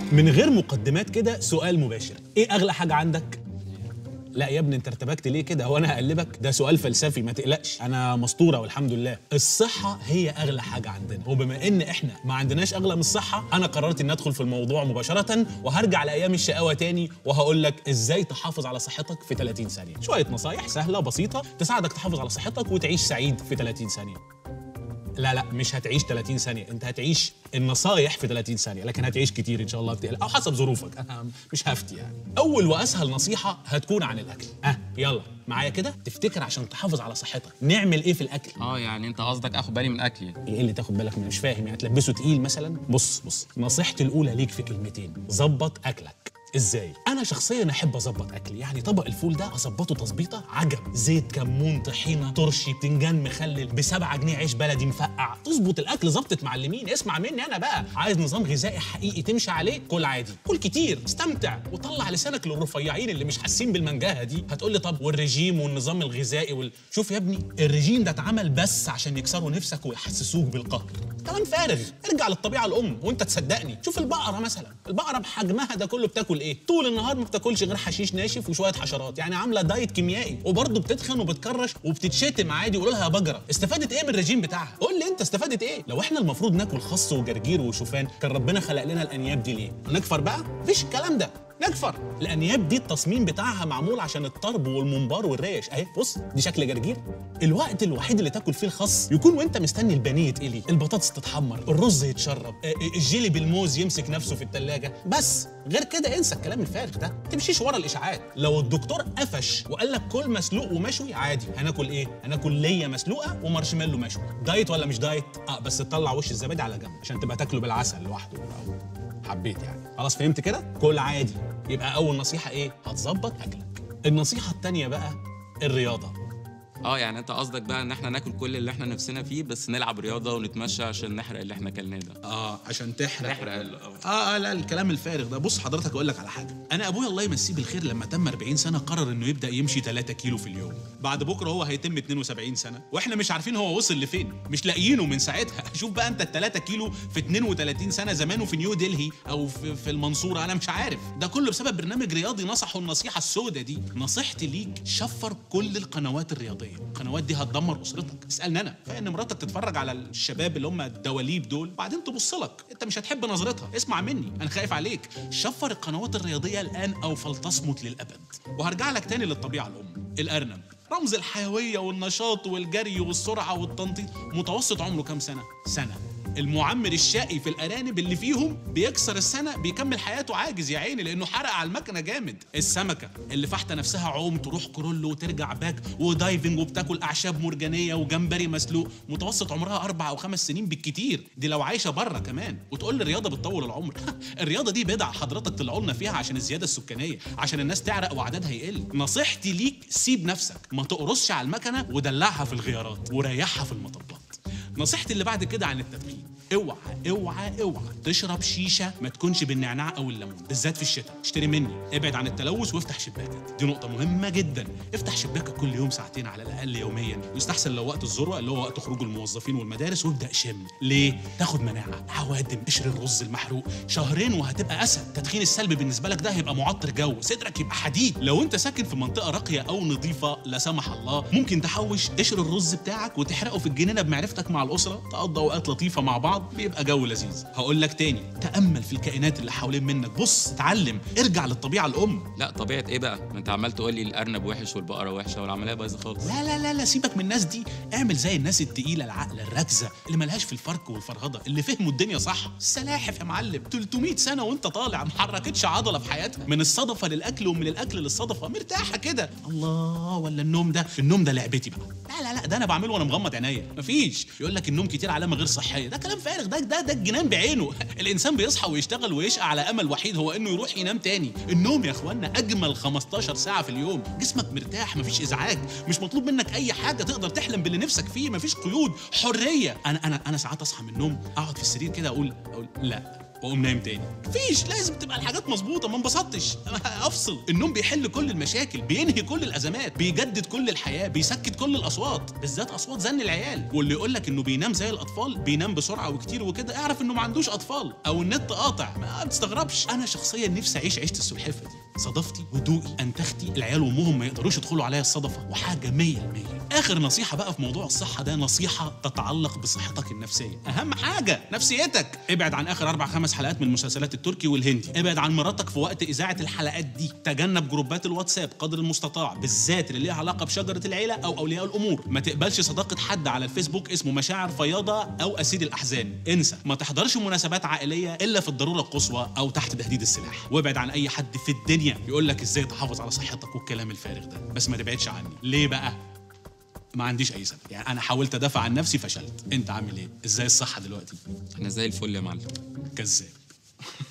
من غير مقدمات كده سؤال مباشر ايه اغلى حاجه عندك لا يا ابني انت ارتبكت ليه كده هو انا هقلبك ده سؤال فلسفي ما تقلقش انا مسطوره والحمد لله الصحه هي اغلى حاجه عندنا وبما ان احنا ما عندناش اغلى من الصحه انا قررت ان ادخل في الموضوع مباشره وهرجع لايام الشقاوه تاني وهقول لك ازاي تحافظ على صحتك في 30 ثانيه شويه نصايح سهله بسيطه تساعدك تحافظ على صحتك وتعيش سعيد في 30 ثانيه لا لا مش هتعيش 30 ثانية، أنت هتعيش النصايح في 30 ثانية، لكن هتعيش كتير إن شاء الله بتقلق أو حسب ظروفك، أنا مش هفتي يعني. أول وأسهل نصيحة هتكون عن الأكل، أه يلا معايا كده تفتكر عشان تحافظ على صحتك نعمل إيه في الأكل؟ اه يعني انت قصدك اخد بالي من اكلي ايه اللي تاخد بالك منه مش فاهم يعني تلبسه تقيل مثلا بص بص نصيحتي الاولى ليك في كلمتين ظبط اكلك ازاي انا شخصيا احب اظبط اكلي يعني طبق الفول ده اظبطه تظبيطه عجب زيت كمون طحينه ترشي بتنجان مخلل بسبعة جنيه عيش بلدي مفقع تظبط الاكل ظبطه معلمين اسمع مني انا بقى عايز نظام غذائي حقيقي تمشي عليه كل عادي كل كتير استمتع وطلع لسانك للرفيعين اللي مش حاسين بالمنجاهه دي هتقول لي طب والرجيم والنظام الغذائي وال... شوف يا ابني الرجيم ده اتعمل بس عشان يكسروا نفسك ويحسسوك بالقهر كلام فارغ ارجع للطبيعه الام وانت تصدقني شوف البقره مثلا البقره بحجمها ده كله بتاكل ايه طول النهار ما بتاكلش غير حشيش ناشف وشويه حشرات يعني عامله دايت كيميائي وبرضه بتتخن وبتكرش وبتتشتم عادي ويقولوا لها يا بجره استفادت ايه من الرجيم بتاعها قول لي انت استفادت ايه لو احنا المفروض ناكل خس وجرجير وشوفان كان ربنا خلق لنا الانياب دي ليه نكفر بقى مفيش الكلام ده نكفر الانياب دي التصميم بتاعها معمول عشان الطرب والممبار والريش اهي بص دي شكل جرجير الوقت الوحيد اللي تاكل فيه الخس يكون وانت مستني البانيه يتقلي البطاطس تتحمر الرز يتشرب آه، آه، الجيلي بالموز يمسك نفسه في التلاجة بس غير كده انسى الكلام الفارغ ده تمشيش ورا الاشاعات لو الدكتور قفش وقال لك كل مسلوق ومشوي عادي هناكل ايه هناكل ليا مسلوقه ومارشميلو مشوي دايت ولا مش دايت اه بس تطلع وش الزبادي على جنب عشان تبقى تاكله بالعسل لوحده أو حبيت يعني خلاص فهمت كده كل عادي يبقى اول نصيحه ايه هتظبط اكلك النصيحه التانية بقى الرياضه اه يعني انت قصدك بقى ان احنا ناكل كل اللي احنا نفسنا فيه بس نلعب رياضه ونتمشى عشان نحرق اللي احنا اكلناه ده اه عشان تحرق نحرق ال- اه اه اه لا الكلام الفارغ ده بص حضرتك اقول لك على حاجه انا ابويا الله يمسيه بالخير لما تم 40 سنه قرر انه يبدا يمشي 3 كيلو في اليوم بعد بكره هو هيتم 72 سنه واحنا مش عارفين هو وصل لفين مش لاقيينه من ساعتها شوف بقى انت ال 3 كيلو في 32 سنه زمانه في نيو دلهي او في, في المنصوره انا مش عارف ده كله بسبب برنامج رياضي نصحه النصيحه السوداء دي نصيحتي ليك شفر كل القنوات الرياضيه القنوات دي هتدمر اسرتك اسالني انا فان مراتك تتفرج على الشباب اللي هم الدواليب دول بعدين تبص لك انت مش هتحب نظرتها اسمع مني انا خايف عليك شفر القنوات الرياضيه الان او فلتصمت للابد وهرجع لك تاني للطبيعه الام الارنب رمز الحيويه والنشاط والجري والسرعه والتنطيط متوسط عمره كام سنه سنه المعمر الشقي في الارانب اللي فيهم بيكسر السنه بيكمل حياته عاجز يا عيني لانه حرق على المكنه جامد السمكه اللي فاحته نفسها عوم تروح كرول وترجع باك ودايفنج وبتاكل اعشاب مرجانيه وجمبري مسلوق متوسط عمرها اربع او خمس سنين بالكتير دي لو عايشه بره كمان وتقول لي الرياضه بتطول العمر الرياضه دي بدعه حضرتك طلعوا لنا فيها عشان الزياده السكانيه عشان الناس تعرق وعددها يقل نصيحتي ليك سيب نفسك ما تقرصش على المكنه ودلعها في الغيارات وريحها في المطبات نصيحتي اللي بعد كده عن التدخين اوعى اوعى اوعى تشرب شيشه ما تكونش بالنعناع او الليمون بالذات في الشتاء اشتري مني ابعد عن التلوث وافتح شباكك دي نقطه مهمه جدا افتح شباكك كل يوم ساعتين على الاقل يوميا يستحسن لو وقت الذروه اللي هو وقت خروج الموظفين والمدارس وابدا شم ليه تاخد مناعه عوادم قشر الرز المحروق شهرين وهتبقى اسد التدخين السلبي بالنسبه لك ده هيبقى معطر جو صدرك يبقى حديد لو انت ساكن في منطقه راقيه او نظيفه لا سمح الله ممكن تحوش قشر الرز بتاعك وتحرقه في الجنينه بمعرفتك مع الاسره تقضي اوقات لطيفه مع بعض بيبقى جو لذيذ هقول لك تاني تامل في الكائنات اللي حوالين منك بص اتعلم ارجع للطبيعه الام لا طبيعه ايه بقى ما انت عمال تقول لي الارنب وحش والبقره وحشه والعمليه بايظه خالص لا لا لا لا سيبك من الناس دي اعمل زي الناس التقيله العقل الراكزه اللي ملهاش في الفرق والفرهده اللي فهموا الدنيا صح السلاحف يا معلم 300 سنه وانت طالع ما حركتش عضله في حياتها من الصدفه للاكل ومن الاكل للصدفه مرتاحه كده الله ولا النوم ده النوم ده لعبتي بقى لا لا لا ده انا بعمله وانا مغمض عينيا مفيش يقول لك النوم كتير علامه غير صحيه ده كلام فارغ ده ده ده الجنان بعينه الانسان بيصحى ويشتغل ويشقى على امل وحيد هو انه يروح ينام تاني النوم يا اخوانا اجمل 15 ساعه في اليوم جسمك مرتاح مفيش ازعاج مش مطلوب منك اي حاجه تقدر تحلم باللي نفسك فيه مفيش قيود حريه انا انا انا ساعات اصحى من النوم اقعد في السرير كده اقول اقول لا واقوم نايم تاني مفيش لازم تبقى الحاجات مظبوطه ما انبسطتش افصل النوم بيحل كل المشاكل بينهي كل الازمات بيجدد كل الحياه بيسكت كل الاصوات بالذات اصوات زن العيال واللي يقول لك انه بينام زي الاطفال بينام بسرعه وكتير وكده اعرف انه ما عندوش اطفال او النت قاطع ما تستغربش انا شخصيا نفسي اعيش عيشه السلحفه دي صدافتي هدوئي انتختي العيال وامهم ما يقدروش يدخلوا عليا الصدفه وحاجه 100% اخر نصيحه بقى في موضوع الصحه ده نصيحه تتعلق بصحتك النفسيه اهم حاجه نفسيتك ابعد عن اخر اربع خمس حلقات من المسلسلات التركي والهندي ابعد عن مراتك في وقت اذاعه الحلقات دي تجنب جروبات الواتساب قدر المستطاع بالذات اللي ليها علاقه بشجره العيله او اولياء الامور ما تقبلش صداقه حد على الفيسبوك اسمه مشاعر فياضه او اسير الاحزان انسى ما تحضرش مناسبات عائليه الا في الضروره القصوى او تحت تهديد السلاح وابعد عن اي حد في الدنيا يقول لك ازاي تحافظ على صحتك والكلام الفارغ ده بس ما تبعدش عني ليه بقى ما عنديش اي سبب يعني انا حاولت ادافع عن نفسي فشلت انت عامل ايه ازاي الصحه دلوقتي احنا زي الفل يا معلم كذاب